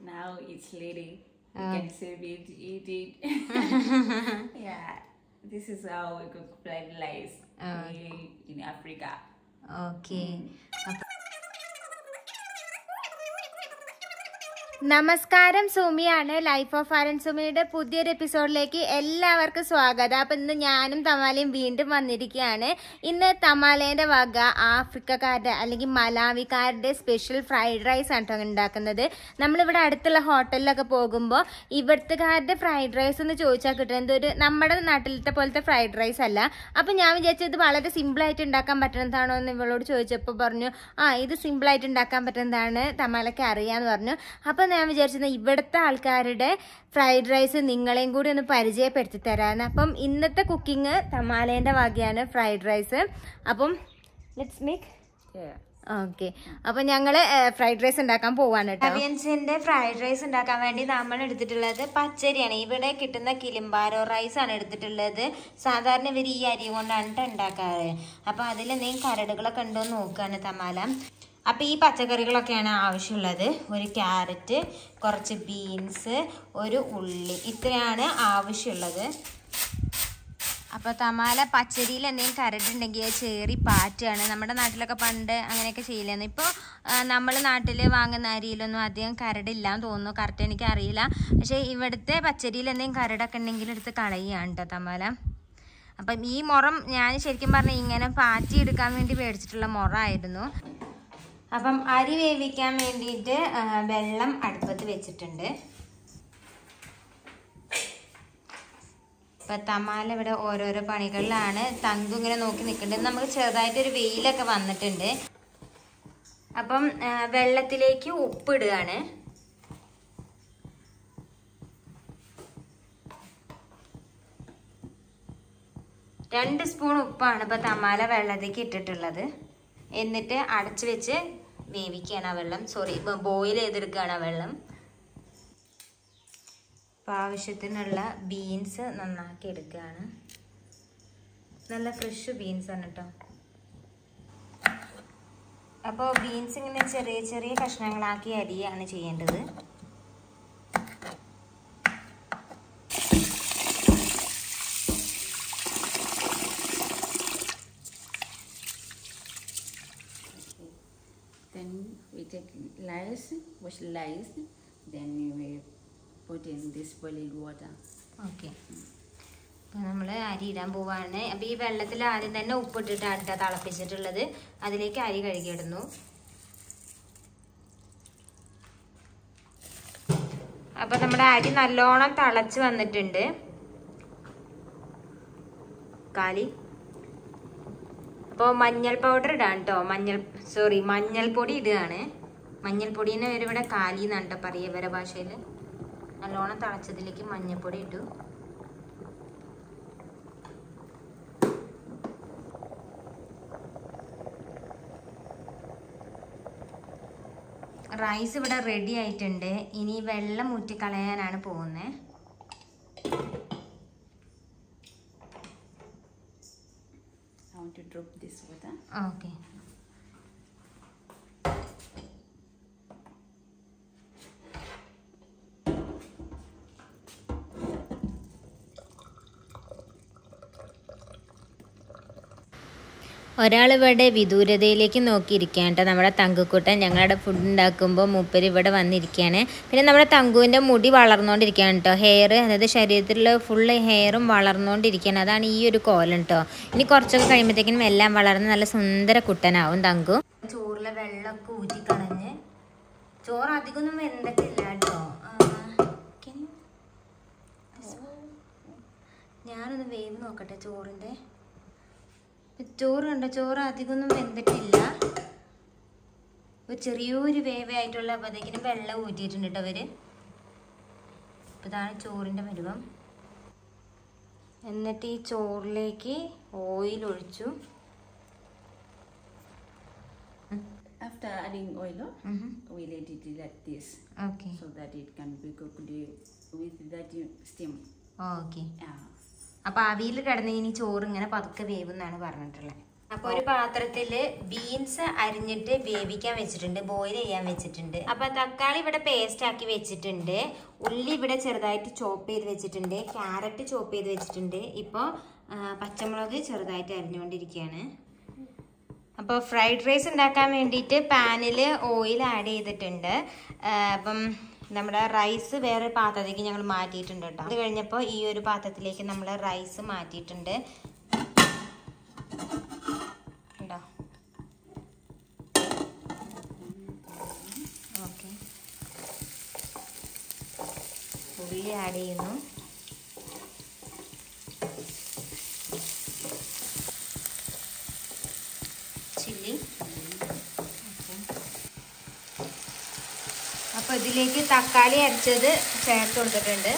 now it's lady. You can save it, eat it. yeah, this is how we cook fried rice in- in Africa. Okay നമസ്കാരം സുമിയാണ് life of ആരൻ സുമിയുടെ പുതിയൊരു എപ്പിസോഡിലേക്ക് എല്ലാവർക്കും സ്വാഗതം അപ്പം ഇന്ന് ഞാനും തമാലയും വീണ്ടും വന്നിരിക്കുകയാണ് ഇന്ന് തമാലേന്റെ വക ആഫ്രിക്കക്കാരുടെ അല്ലെങ്കിൽ മലാവിക്കാരുടെ സ്പെഷ്യൽ ഫ്രൈഡ് റൈസ് ആണ് കേട്ടോ ഉണ്ടാക്കുന്നത് നമ്മളിവിടെ അടുത്തുള്ള ഹോട്ടലിലൊക്കെ പോകുമ്പോൾ ഇവിടുത്തുകാരുടെ ഫ്രൈഡ് റൈസ് എന്ന് ചോദിച്ചാൽ കിട്ടുന്നത് ഒരു നമ്മുടെ നാട്ടിലത്തെ പോലത്തെ ഫ്രൈഡ് റൈസ് അല്ല അപ്പം ഞാൻ വിചാരിച്ചത് ഇത് വളരെ സിമ്പിളായിട്ട് ഉണ്ടാക്കാൻ പറ്റുന്നതാണോ എന്ന് ഇവളോട് ചോദിച്ചപ്പോൾ പറഞ്ഞു ആ ഇത് സിമ്പിളായിട്ട് ഉണ്ടാക്കാൻ പറ്റുന്നതാണ് തമാലയ്ക്ക് അറിയാന്ന് പറഞ്ഞു അപ്പം ഞാൻ വിചാരിച്ചത് ഇവിടുത്തെ ആൾക്കാരുടെ ഫ്രൈഡ് റൈസ് നിങ്ങളെയും കൂടി ഒന്ന് പരിചയപ്പെടുത്തി തരാമെന്ന് അപ്പം ഇന്നത്തെ കുക്കിംഗ് തമാലേൻ്റെ വകയാണ് ഫ്രൈഡ് റൈസ് അപ്പം ലെറ്റ്സ് മേക്ക് Yeah. ഓക്കെ അപ്പൊ ഞങ്ങള് ഫ്രൈഡ് റൈസ് ഉണ്ടാക്കാൻ പോവാണ് അവിയൻസിന്റെ ഫ്രൈഡ് റൈസ് ഉണ്ടാക്കാൻ വേണ്ടി നമ്മൾ എടുത്തിട്ടുള്ളത് പച്ചരിയാണ് ഇവിടെ കിട്ടുന്ന കിലിമ്പാരോ റൈസ് ആണ് എടുത്തിട്ടുള്ളത് സാധാരണ ഇവർ ഈ അരി കൊണ്ടാണ് ട്ടോ ഉണ്ടാക്കാറ് അപ്പൊ അതിൽ എന്തെങ്കിലും കരടുകളൊക്കെ ഉണ്ടോ എന്ന് നോക്കുകയാണ് തമാല അപ്പൊ ഈ പച്ചക്കറികളൊക്കെയാണ് ആവശ്യമുള്ളത് ഒരു ക്യാരറ്റ് കുറച്ച് ബീൻസ് ഒരു ഉള്ളി ഇത്രയാണ് ആവശ്യമുള്ളത് അപ്പോൾ തമാല പച്ചരിയിൽ എന്തെങ്കിലും കരടുണ്ടെങ്കിൽ അത് ചേറി പാറ്റാണ് നമ്മുടെ നാട്ടിലൊക്കെ പണ്ട് അങ്ങനെയൊക്കെ ചെയ്യില്ലായിരുന്നു ഇപ്പോൾ നമ്മൾ നാട്ടിൽ വാങ്ങുന്ന അരിയിലൊന്നും അധികം കരടില്ലാന്ന് തോന്നുന്നു കറക്റ്റ് എനിക്ക് അറിയില്ല പക്ഷേ ഇവിടുത്തെ പച്ചരിയിൽ എന്തെങ്കിലും കരടൊക്കെ ഉണ്ടെങ്കിൽ എടുത്ത് കളയുകയാണ് കേട്ടോ തമാല അപ്പം ഈ മുറം ഞാൻ ശരിക്കും പറഞ്ഞാൽ ഇങ്ങനെ പാറ്റി എടുക്കാൻ വേണ്ടി മേടിച്ചിട്ടുള്ള മുറ ആയിരുന്നു അപ്പം അരി വേവിക്കാൻ വേണ്ടിയിട്ട് ആ, വെള്ളം അടുപ്പത്ത് വെച്ചിട്ടുണ്ട് ഇപ്പൊ തമാല ഇവിടെ ഓരോരോ പണികളിലാണ് തങ്കു ഇങ്ങനെ നോക്കി നിൽക്കുന്നുണ്ട് നമുക്ക് ചെറുതായിട്ടൊരു വെയിലൊക്കെ വന്നിട്ടുണ്ട് അപ്പം ആ, വെള്ളത്തിലേക്ക് ഉപ്പിടുകയാണ് രണ്ട് സ്പൂൺ ഉപ്പാണ് ഇപ്പൊ തമാല വെള്ളത്തേക്ക് ഇട്ടിട്ടുള്ളത് എന്നിട്ട് അടച്ചു വെച്ച് വേവിക്കുകയാണ് ആ വെള്ളം സോറി ബോയിൽ ചെയ്തെടുക്കുകയാണ് ആ വെള്ളം അപ്പോൾ ആവശ്യത്തിനുള്ള ബീൻസ് നന്നാക്കി എടുക്കുകയാണ് നല്ല ഫ്രഷ് ബീൻസ് ആണ് കേട്ടോ അപ്പോൾ ബീൻസ് ഇങ്ങനെ ചെറിയ ചെറിയ കഷ്ണങ്ങളാക്കി അരിയാണ് ചെയ്യേണ്ടത് Then we take rice, wash rice, then we put in this boiling water. Okay അപ്പോൾ നമ്മൾ അരി ഇടാൻ പോവാണ് അപ്പോൾ ഈ വെള്ളത്തിൽ ആദ്യം തന്നെ ഉപ്പിട്ടിട്ടാണ് കേട്ടോ തിളപ്പിച്ചിട്ടുള്ളത് അതിലേക്ക് അരി കഴുകിയിടുന്നു അപ്പോൾ നമ്മുടെ അരി നല്ലോണം തിളച്ച് വന്നിട്ടുണ്ട് കാലി അപ്പോൾ മഞ്ഞൾ പൗഡർ ഇടാണ് കേട്ടോ മഞ്ഞൾ സോറി മഞ്ഞൾപ്പൊടി ഇടുകയാണ് മഞ്ഞൾപ്പൊടീനെ ഇവരിവിടെ കാലി എന്നാണ് കേട്ടോ പറയുക ഇവരുടെ ഭാഷയിൽ നല്ലോണം തിളച്ചതിലേക്ക് മഞ്ഞൾപ്പൊടി ഇട്ടു റൈസ് ഇവിടെ റെഡി ആയിട്ടുണ്ട് ഇനി വെള്ളം ഊറ്റിക്കളയാനാണ് പോകുന്നത് I want to drop this water. Okay ഒരാൾ ഇവിടെ വിദൂരതയിലേക്ക് നോക്കിയിരിക്കുകയാണ് കേട്ടോ നമ്മുടെ തങ്കുക്കുട്ടൻ ഞങ്ങളുടെ ഫുഡ് ഉണ്ടാക്കുമ്പോൾ മൂപ്പര് ഇവിടെ വന്നിരിക്കുകയാണ് പിന്നെ നമ്മുടെ തങ്കുവിൻ്റെ മുടി വളർന്നുകൊണ്ടിരിക്കുകയാണ് കേട്ടോ ഹെയർ അതായത് ശരീരത്തിലുള്ള ഫുള്ള് ഹെയറും വളർന്നുകൊണ്ടിരിക്കുകയാണ് അതാണ് ഈ ഒരു കോലം കേട്ടോ ഇനി കുറച്ചൊക്കെ കഴിയുമ്പോഴത്തേക്കിനും എല്ലാം വളർന്ന് നല്ല സുന്ദര കുട്ടനാവും തങ്കു ചോറിലെ വെള്ളമൊക്കെ ഊറ്റിക്കളഞ്ഞ് ചോറ് അധികമൊന്നും വെന്തിട്ടില്ല കേട്ടോ ഞാനൊന്ന് വേവ് നോക്കട്ടെ ചോറിൻ്റെ ചോറ് കണ്ടോ ചോറ് അധികമൊന്നും വെന്തിട്ടില്ല ഒരു ചെറിയൊരു വേവ ആയിട്ടുള്ള അപ്പോഴത്തേക്കിനും വെള്ളം ഊറ്റിയിട്ടുണ്ട് കേട്ടോ അവര് അപ്പോൾ ഇതാണ് ചോറിൻ്റെ പരുവം എന്നിട്ട് ഈ ചോറിലേക്ക് ഓയിൽ ഒഴിച്ചു After adding oil, oh, we let it like this okay so that it can be cooked with that steam. Okay Yeah. അപ്പോൾ അവിയിൽ കിടന്ന് ഇനി ചോറ് ഇങ്ങനെ പതുക്കെ വേവുന്നാണ് പറഞ്ഞിട്ടുള്ളത് അപ്പൊ ഒരു പാത്രത്തില് ബീൻസ് അരിഞ്ഞിട്ട് വേവിക്കാൻ വെച്ചിട്ടുണ്ട് ബോയിൽ ചെയ്യാൻ വെച്ചിട്ടുണ്ട് അപ്പൊ തക്കാളി ഇവിടെ പേസ്റ്റ് ആക്കി വെച്ചിട്ടുണ്ട് ഉള്ളി ഇവിടെ ചെറുതായിട്ട് ചോപ്പ് ചെയ്ത് വെച്ചിട്ടുണ്ട് ക്യാരറ്റ് ചോപ്പ് ചെയ്ത് വെച്ചിട്ടുണ്ട് ഇപ്പോൾ പച്ചമുളക് ചെറുതായിട്ട് അരിഞ്ഞുകൊണ്ടിരിക്കുകയാണ് അപ്പോൾ ഫ്രൈഡ് റൈസ് ഉണ്ടാക്കാൻ വേണ്ടിയിട്ട് പാനിൽ ഓയിൽ ആഡ് ചെയ്തിട്ടുണ്ട് ആ, അപ്പം നമ്മുടെ റൈസ് വേറെ പാത്രത്തിലേക്ക് ഞങ്ങൾ മാറ്റിയിട്ടുണ്ട് കേട്ടോ അത് കഴിഞ്ഞപ്പോൾ ഈ ഒരു പാത്രത്തിലേക്ക് നമ്മൾ റൈസ് മാറ്റിയിട്ടുണ്ട് ഉണ്ടോ ഓക്കെ ഉള്ളി ആഡ് ചെയ്യുന്നു ചില്ലി അപ്പൊ ഇതിലേക്ക് തക്കാളി അരച്ചത് ചേർത്ത് കൊടുത്തിട്ടുണ്ട്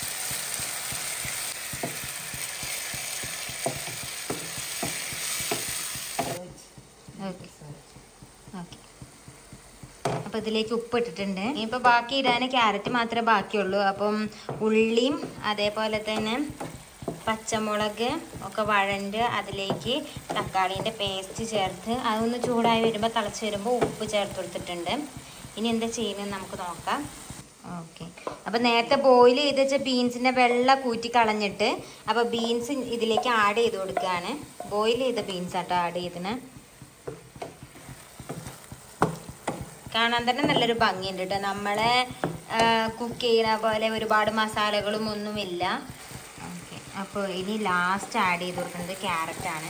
ഓക്കെ ഓക്കെ അപ്പൊ ഇതിലേക്ക് ഉപ്പ് ഇട്ടിട്ടുണ്ട് ഇനിയിപ്പോ ബാക്കി ഇടാൻ ക്യാരറ്റ് മാത്രമേ ബാക്കിയുള്ളൂ അപ്പം ഉള്ളിയും അതേപോലെ തന്നെ പച്ചമുളക് ഒക്കെ വഴണ്ട് അതിലേക്ക് തക്കാളീൻ്റെ പേസ്റ്റ് ചേർത്ത് അതൊന്ന് ചൂടായി വരുമ്പോൾ തിളച്ച് വരുമ്പോൾ ഉപ്പ് ചേർത്ത് കൊടുത്തിട്ടുണ്ട് ഇനി എന്താ ചെയ്യുന്നത് നമുക്ക് നോക്കാം ഓക്കെ അപ്പം നേരത്തെ ബോയിൽ ചെയ്ത് വെച്ച ബീൻസിൻ്റെ വെള്ള കൂറ്റി കളഞ്ഞിട്ട് അപ്പോൾ ബീൻസ് ഇതിലേക്ക് ആഡ് ചെയ്ത് കൊടുക്കുകയാണ് ബോയിൽ ചെയ്ത ബീൻസ് ആട്ടോ ആഡ് ചെയ്തിന് കാണാൻ തന്നെ നല്ലൊരു ഭംഗിയുണ്ട് കേട്ടോ നമ്മളെ കുക്ക് ചെയ്യണ പോലെ ഒരുപാട് മസാലകളും ഒന്നുമില്ല ഓക്കെ അപ്പോൾ ഇനി ലാസ്റ്റ് ആഡ് ചെയ്ത് കൊടുക്കുന്നത് ക്യാരറ്റ് ആണ്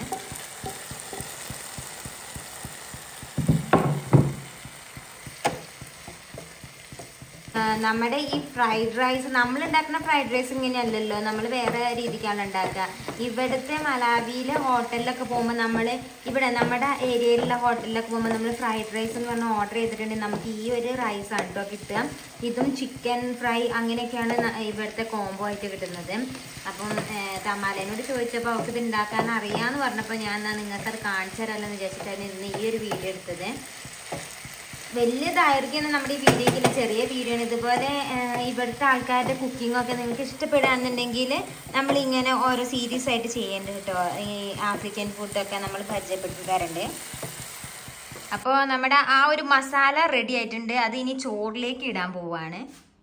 ആ, നമ്മുടെ ഈ ഫ്രൈഡ് റൈസ് നമ്മൾ ഉണ്ടാക്കുന്ന ഫ്രൈഡ് റൈസ് ഇങ്ങനെയല്ലല്ലോ നമ്മൾ വേറെ രീതിക്കാണ് ഉണ്ടാക്കുക ഇവിടുത്തെ മലാവിയിലെ ഹോട്ടലിലൊക്കെ പോകുമ്പോൾ നമ്മൾ ഇവിടെ നമ്മുടെ ഏരിയയിലുള്ള ഹോട്ടലിലൊക്കെ പോകുമ്പോൾ നമ്മൾ ഫ്രൈഡ് റൈസ് എന്ന് പറഞ്ഞാൽ ഓർഡർ ചെയ്തിട്ടുണ്ടെങ്കിൽ നമുക്ക് ഈ ഒരു റൈസ് ആണ് കേട്ടോ കിട്ടുക ഇതും ചിക്കൻ ഫ്രൈ അങ്ങനെയൊക്കെയാണ് ന- ഇവിടുത്തെ കോംബോ ആയിട്ട് കിട്ടുന്നത് അപ്പം ഏഹ്, തമാലേനോട് ചോദിച്ചപ്പോൾ അവർക്ക് ഇത് ഉണ്ടാക്കാൻ അറിയാമെന്ന് പറഞ്ഞപ്പോൾ ഞാൻ എന്നാ നിങ്ങൾക്കത് കാണിച്ചു തരാമല്ലോ എന്ന് വിചാരിച്ചിട്ടാണ് ഇന്ന് ഈ ഒരു വീഡിയോ എടുത്തത് വലിയ ദൈർഘ്യമൊന്നും നമ്മുടെ ഈ വീഡിയോയ്ക്കില്ല ചെറിയ വീഡിയോ ആണ് ഇതുപോലെ ആഹ്, ഇവിടുത്തെ ആൾക്കാരുടെ കുക്കിംഗ് ഒക്കെ നിങ്ങൾക്ക് ഇഷ്ടപ്പെടുകയാണെന്നുണ്ടെങ്കിൽ നമ്മൾ ഇങ്ങനെ ഓരോ സീരീസ് ആയിട്ട് ചെയ്യേണ്ടത് കേട്ടോ ഈ ആഫ്രിക്കൻ ഫുഡൊക്കെ നമ്മൾ പരിചയപ്പെടുത്തി തരണ്ട് അപ്പോൾ നമ്മുടെ ആ ഒരു മസാല റെഡി ആയിട്ടുണ്ട് അത് ഇനി ചോറിലേക്ക് ഇടാൻ പോവാണ്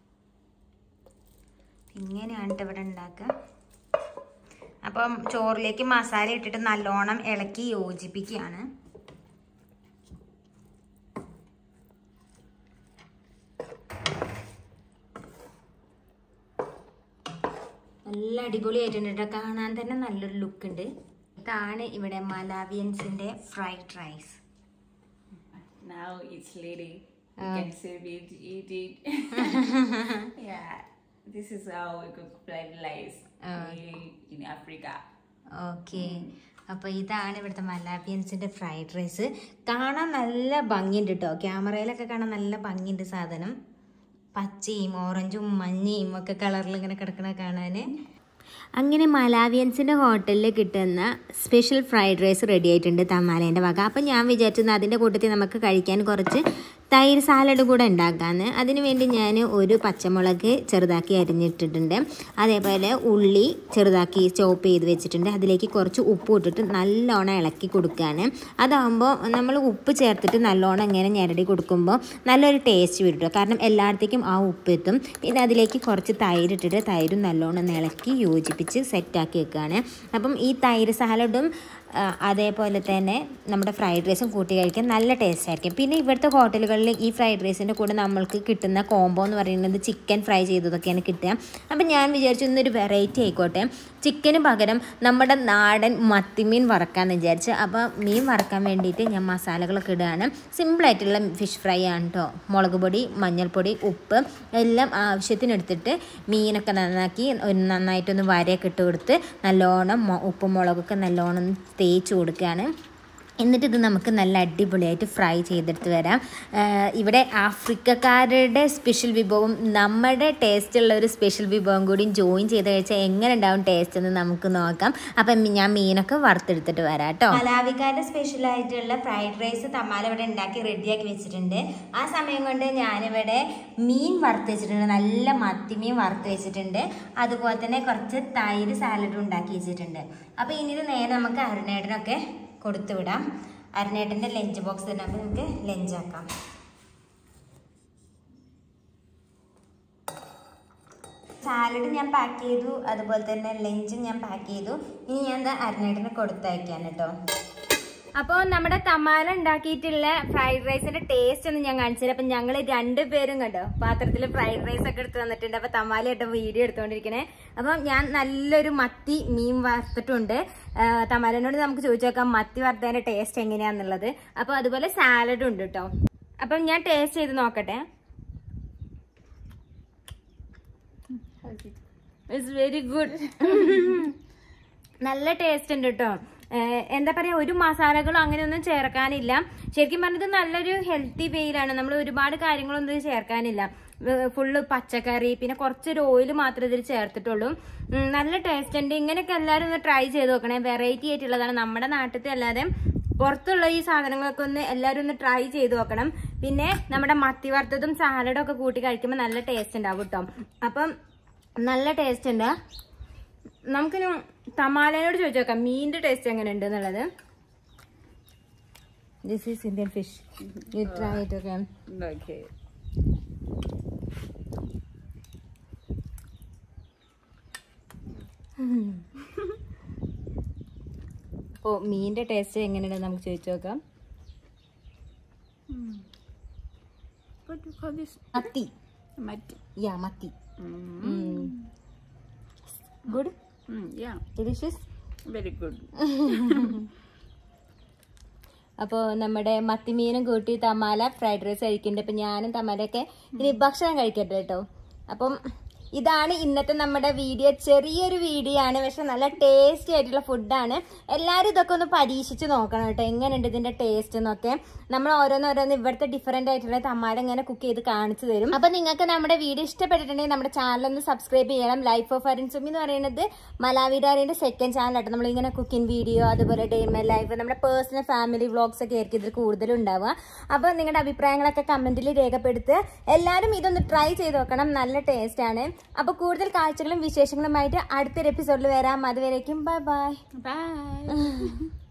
ഇങ്ങനെയാണ് ട്ടോ ഇവിടെ ഉണ്ടാക്കുക അപ്പം ചോറിലേക്ക് മസാല ഇട്ടിട്ട് നല്ലോണം ഇളക്കി യോജിപ്പിക്കുകയാണ് നല്ല അടിപൊളിയായിട്ടുണ്ട് കേട്ടോ കാണാൻ തന്നെ നല്ലൊരു ലുക്ക് ഉണ്ട് ഇതാണ് ഇവിടെ മലാവിയൻസിന്റെ fried rice Now it's ready. You can serve it, eat it. yeah, this is how we cook fried rice in- in Africa. Okay അപ്പോൾ ഇതാണ് ഇവിടുത്തെ മലാവിയൻസിന്റെ ഫ്രൈഡ് റൈസ് കാണാൻ നല്ല ഭംഗിയുണ്ട് കേട്ടോ ക്യാമറയിലൊക്കെ കാണാൻ നല്ല ഭംഗിയുണ്ട് സാധനം പച്ചയും ഓറഞ്ചും മഞ്ഞയും ഒക്കെ കളറിൽ ഇങ്ങനെ കിടക്കണ കാണാൻ അങ്ങനെ മലാവിയൻസിൻ്റെ ഹോട്ടലിൽ കിട്ടുന്ന സ്പെഷ്യൽ ഫ്രൈഡ് റൈസ് റെഡി ആയിട്ടുണ്ട് തമാലേൻ്റെ വക അപ്പം ഞാൻ വിചാരിച്ചത് അതിൻ്റെ കൂട്ടത്തിൽ നമുക്ക് കഴിക്കാൻ കുറച്ച് തൈര് സാലഡ് കൂടെ ഉണ്ടാക്കാമെന്ന് അതിന് വേണ്ടി ഞാൻ ഒരു പച്ചമുളക് ചെറുതാക്കി അരിഞ്ഞിട്ടിട്ടുണ്ട് അതേപോലെ ഉള്ളി ചെറുതാക്കി ചോപ്പ് ചെയ്ത് വെച്ചിട്ടുണ്ട് അതിലേക്ക് കുറച്ച് ഉപ്പ് ഇട്ടിട്ട് നല്ലോണം ഇളക്കി കൊടുക്കുകയാണ് അതാകുമ്പോൾ നമ്മൾ ഉപ്പ് ചേർത്തിട്ട് നല്ലോണം ഇങ്ങനെ ഞെരടി കൊടുക്കുമ്പോൾ നല്ലൊരു ടേസ്റ്റ് വരും കേട്ടോ കാരണം എല്ലായിടത്തേക്കും ആ ഉപ്പ് എത്തും പിന്നെ അതിലേക്ക് കുറച്ച് തൈര് ഇട്ടിട്ട് തൈരും നല്ലോണം ഒന്ന് ഇളക്കി യോജിപ്പിച്ച് സെറ്റാക്കി വെക്കുകയാണ് അപ്പം ഈ തൈര് സാലഡും ആ, അതേപോലെ തന്നെ നമ്മുടെ ഫ്രൈഡ് റൈസും കൂട്ടി കഴിക്കാൻ നല്ല ടേസ്റ്റ് ആയിരിക്കും പിന്നെ ഇവിടുത്തെ ഹോട്ടലുകളിൽ ഈ ഫ്രൈഡ് റൈസിൻ്റെ കൂടെ നമ്മൾക്ക് കിട്ടുന്ന കോംബോ എന്ന് പറയുന്നത് ചിക്കൻ ഫ്രൈ ചെയ്തതൊക്കെയാണ് കിട്ടുക അപ്പം ഞാൻ വിചാരിച്ചു ഇന്നൊരു വെറൈറ്റി ആയിക്കോട്ടെ ചിക്കന് പകരം നമ്മുടെ നാടൻ മത്തിമീൻ വറക്കാമെന്ന് വിചാരിച്ച് അപ്പോൾ മീൻ വറക്കാൻ വേണ്ടിയിട്ട് ഞാൻ മസാലകളൊക്കെ ഇടുകയാണ് സിമ്പിളായിട്ടുള്ള ഫിഷ് ഫ്രൈ ആണ് കേട്ടോ മുളക് പൊടി മഞ്ഞൾപ്പൊടി ഉപ്പ് എല്ലാം ആവശ്യത്തിനെടുത്തിട്ട് മീനൊക്കെ നന്നാക്കി ഒരു നന്നായിട്ടൊന്ന് വരയൊക്കെ ഇട്ട് കൊടുത്ത് നല്ലോണം മൊ- ഉപ്പും മുളകൊക്കെ നല്ലോണം തേച്ച് കൊടുക്കുകയാണ് എന്നിട്ട് ഇത് നമുക്ക് നല്ല അടിപൊളിയായിട്ട് ഫ്രൈ ചെയ്തെടുത്ത് വരാം ആഹ് ഇവിടെ ആഫ്രിക്കക്കാരുടെ സ്പെഷ്യൽ വിഭവം നമ്മുടെ ടേസ്റ്റുള്ള ഒരു സ്പെഷ്യൽ വിഭവം കൂടി ജോയിൻ ചെയ്ത് കഴിച്ചാൽ എങ്ങനെ ഉണ്ടാവും ടേസ്റ്റ് എന്ന് നമുക്ക് നോക്കാം അപ്പം ഞാൻ മീനൊക്കെ വറുത്തെടുത്തിട്ട് വരാം കേട്ടോ മലാവിക്കാരുടെ സ്പെഷ്യൽ ആയിട്ടുള്ള ഫ്രൈഡ് റൈസ് തമാല ഇവിടെ ഉണ്ടാക്കി റെഡിയാക്കി വെച്ചിട്ടുണ്ട് ആ സമയം കൊണ്ട് ഞാനിവിടെ മീൻ വറുത്ത് വെച്ചിട്ടുണ്ട് നല്ല മത്തിമീൻ വറുത്ത് വെച്ചിട്ടുണ്ട് അതുപോലെ തന്നെ കുറച്ച് തൈര് സാലഡും ഉണ്ടാക്കി വെച്ചിട്ടുണ്ട് അപ്പോൾ ഇനി ഇത് നേരെ നമുക്ക് അരുണേടനൊക്കെ കൊടുത്തു വിടാം അരുണേട്ടൻ്റെ ലഞ്ച് ബോക്സ് തന്നെ അപ്പോൾ നമുക്ക് ലഞ്ച് ആക്കാം സാലഡ് ഞാൻ പാക്ക് ചെയ്തു അതുപോലെ തന്നെ ലഞ്ചും ഞാൻ പാക്ക് ചെയ്തു ഇനി ഞാൻ എന്താ അരുണേട്ടന് കൊടുത്തയക്കാൻ കേട്ടോ അപ്പോൾ നമ്മുടെ തമാല ഉണ്ടാക്കിയിട്ടുള്ള ഫ്രൈഡ് റൈസിന്റെ ടേസ്റ്റ് ഒന്ന് ഞാൻ കാണിച്ചു തരാം അപ്പൊ ഞങ്ങൾ രണ്ടുപേരും കണ്ടോ പാത്രത്തിൽ ഫ്രൈഡ് റൈസ് ഒക്കെ എടുത്ത് തന്നിട്ടുണ്ട് അപ്പൊ തമാല കേട്ടോ വീഡിയോ എടുത്തുകൊണ്ടിരിക്കണേ അപ്പം ഞാൻ നല്ലൊരു മത്തി മീൻ വറുത്തിട്ടുണ്ട് ആ, തമാലനോട് നമുക്ക് ചോദിച്ചു നോക്കാം മത്തി വറുത്തതിന്റെ ടേസ്റ്റ് എങ്ങനെയാന്നുള്ളത് അപ്പൊ അതുപോലെ സാലഡും ഉണ്ട് കേട്ടോ അപ്പം ഞാൻ ടേസ്റ്റ് ചെയ്ത് നോക്കട്ടെ ഇറ്റ്സ് വെരി ഗുഡ് നല്ല ടേസ്റ്റ് ഉണ്ട് കേട്ടോ ഏഹ് എന്താ പറയാ ഒരു മസാലകളും അങ്ങനെയൊന്നും ചേർക്കാനില്ല ശരിക്കും പറഞ്ഞത് നല്ലൊരു ഹെൽത്തി വേയിലാണ് നമ്മൾ ഒരുപാട് കാര്യങ്ങളൊന്നും ഇതിൽ ചേർക്കാനില്ല ഫുള്ള് പച്ചക്കറി പിന്നെ കുറച്ചൊരു ഓയിൽ മാത്രമേ ഇതിൽ ചേർത്തിട്ടുള്ളൂ ഉം, നല്ല ടേസ്റ്റ് ഉണ്ട് ഇങ്ങനെയൊക്കെ എല്ലാവരും ഒന്ന് ട്രൈ ചെയ്ത് നോക്കണേ വെറൈറ്റി ആയിട്ടുള്ളതാണ് നമ്മുടെ നാട്ടിലത്തെ അല്ലാതെ പുറത്തുള്ള ഈ സാധനങ്ങളൊക്കെ ഒന്ന് എല്ലാവരും ഒന്ന് ട്രൈ ചെയ്ത് നോക്കണം പിന്നെ നമ്മുടെ മത്തി വറുത്തതും സാലഡും ഒക്കെ കൂട്ടി കഴിക്കുമ്പോൾ നല്ല ടേസ്റ്റ് ഉണ്ടാവും കേട്ടോ അപ്പം നല്ല ടേസ്റ്റ് ഉണ്ട് നമുക്കിനി തമാലയോട് ചോദിച്ചു നോക്കാം മീനിന്റെ ടേസ്റ്റ് എങ്ങനെ ഉണ്ട് എന്നുള്ളത് this is Indian fish you try it okay Okay. അപ്പോൾ മീനിന്റെ ടേസ്റ്റ് എങ്ങനെയുണ്ടെന്ന് നമുക്ക് ചോദിച്ചു നോക്കാം What do you call this? മത്തി Matti. യാ മത്തി Mm. Good Mm, yeah, delicious very good. അപ്പോൾ നമ്മുടെ മത്തിമീനും കൂട്ടി തമാല ഫ്രൈഡ് റൈസ് കഴിക്കുന്നുണ്ട് അപ്പം ഞാനും തമാലയൊക്കെ ഇനി ഭക്ഷണം കഴിക്കട്ടെ കേട്ടോ അപ്പം ഇതാണ് ഇന്നത്തെ നമ്മുടെ വീഡിയോ ചെറിയൊരു വീഡിയോ ആണ് പക്ഷെ നല്ല ടേസ്റ്റി ആയിട്ടുള്ള ഫുഡാണ് എല്ലാവരും ഇതൊക്കെ ഒന്ന് പരീക്ഷിച്ച് നോക്കണം കേട്ടോ എങ്ങനെയുണ്ട് ഇതിന്റെ ടേസ്റ്റ് എന്നൊക്കെ നമ്മൾ ഓരോന്നോരോന്ന് ഇവിടുത്തെ ഡിഫറെന്റ് ആയിട്ടുള്ള തമാല ഇങ്ങനെ കുക്ക് ചെയ്ത് കാണിച്ചു തരും അപ്പൊ നിങ്ങൾക്ക് നമ്മുടെ വീഡിയോ ഇഷ്ടപ്പെട്ടിട്ടുണ്ടെങ്കിൽ നമ്മുടെ ചാനൽ ഒന്ന് സബ്സ്ക്രൈബ് ചെയ്യണം ലൈഫ് ഓഫ് അരിൻസുമി എന്ന് പറയുന്നത് മലാവിഡാറിന്റെ സെക്കൻഡ് ചാനലായിട്ട് നമ്മൾ ഇങ്ങനെ കുക്കിംഗ് വീഡിയോ അതുപോലെ ഡേ മൈ ലൈഫ് നമ്മുടെ പേഴ്സണൽ ഫാമിലി വ്ളോഗ്സ് ഒക്കെ ആയിരിക്കും ഇതിൽ കൂടുതലും ഉണ്ടാവുക അപ്പോൾ നിങ്ങളുടെ അഭിപ്രായങ്ങളൊക്കെ കമന്റിൽ രേഖപ്പെടുത്തുക എല്ലാവരും ഇതൊന്ന് ട്രൈ ചെയ്ത് നോക്കണം നല്ല ടേസ്റ്റ് ആണ് അപ്പോൾ കൂടുതൽ കാഴ്ചകളും വിശേഷങ്ങളുമായിട്ട് അടുത്തൊരു എപ്പിസോഡിൽ വരാം അതുവരേക്കും ബൈ ബൈ Bye.